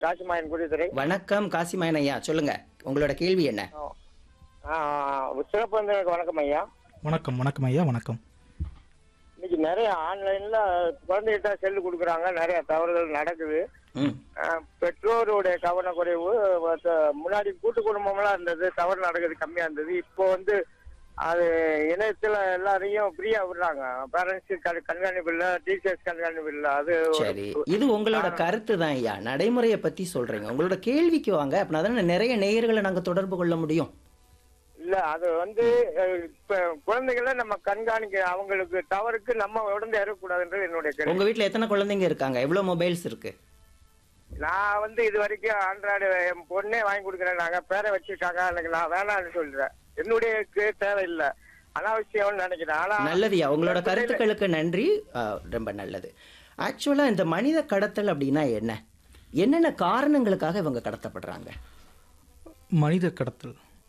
காசிமாயன் குடித்துறை வணக்கம் காசிமாயன் ஐயா சொல்லுங்க உங்களோட கேள்வி என்ன சிறப்பு வந்து வணக்கம் ஐயா வணக்கம் வணக்கம் ஐயா வணக்கம் இன்னைக்கு நிறைய ஆன்லைன்ல குழந்தைகிட்ட செல்லு கொடுக்குறாங்க நிறைய தவறுகள் நடக்குது ம் ஆஹ் பெற்றோருடைய கவனக்குறைவு மத்த- முன்னாடி கூட்டு குடும்பம்லாம் இருந்தது தவறு நடக்குது கம்மியா இருந்தது இப்போ வந்து அது இணையத்துல எல்லாரையும் ஃப்ரீயா விடுறாங்க பேரண்ட்ஸ் கண்காணிப்பு இல்ல டீச்சர்ஸ் கண்காணிப்பு இல்ல அது ஒரு- சரி இது உங்களோட கருத்து தான் ஐயா நடைமுறையை பத்தி சொல்றீங்க உங்களோட கேள்விக்கு வாங்க அப்படின்னா தானே நிறைய நேயர்களை நாங்க தொடர்பு கொள்ள முடியும் இல்ல அது வந்து அஹ், இப்ப குழந்தைகளை நம்ம கண்காணிக்க அவங்களுக்கு தவறுக்கு நம்ம உடந்து இறக்கூடாதுன்றது என்னுடைய கருத்து உங்க வீட்ல எத்தனை குழந்தைங்க இருக்காங்க எவ்வளவு மொபைல்ஸ் இருக்கு நான் வந்து இது வரைக்கும் ஆண்ட்ராய்டு என் பொண்ணே வாங்கி கொடுக்குறேன் நாங்க பேரை வச்சிருக்காங்க எனக்கு நான் வேணாம்னு சொல்றேன் என்னுடைய கு- தேவை இல்ல அனாவசியம்னு நினைக்கிறேன் ஆனா நல்லதுயா உங்களோட கருத்துக்களுக்கு நன்றி ஆ, ரொம்ப நல்லது ஆக்சுவலா இந்த மனித கடத்தல் அப்படின்னா என்ன என்னென்ன காரணங்களுக்காக இவங்க கடத்தப்படுறாங்க மனித கடத்தல்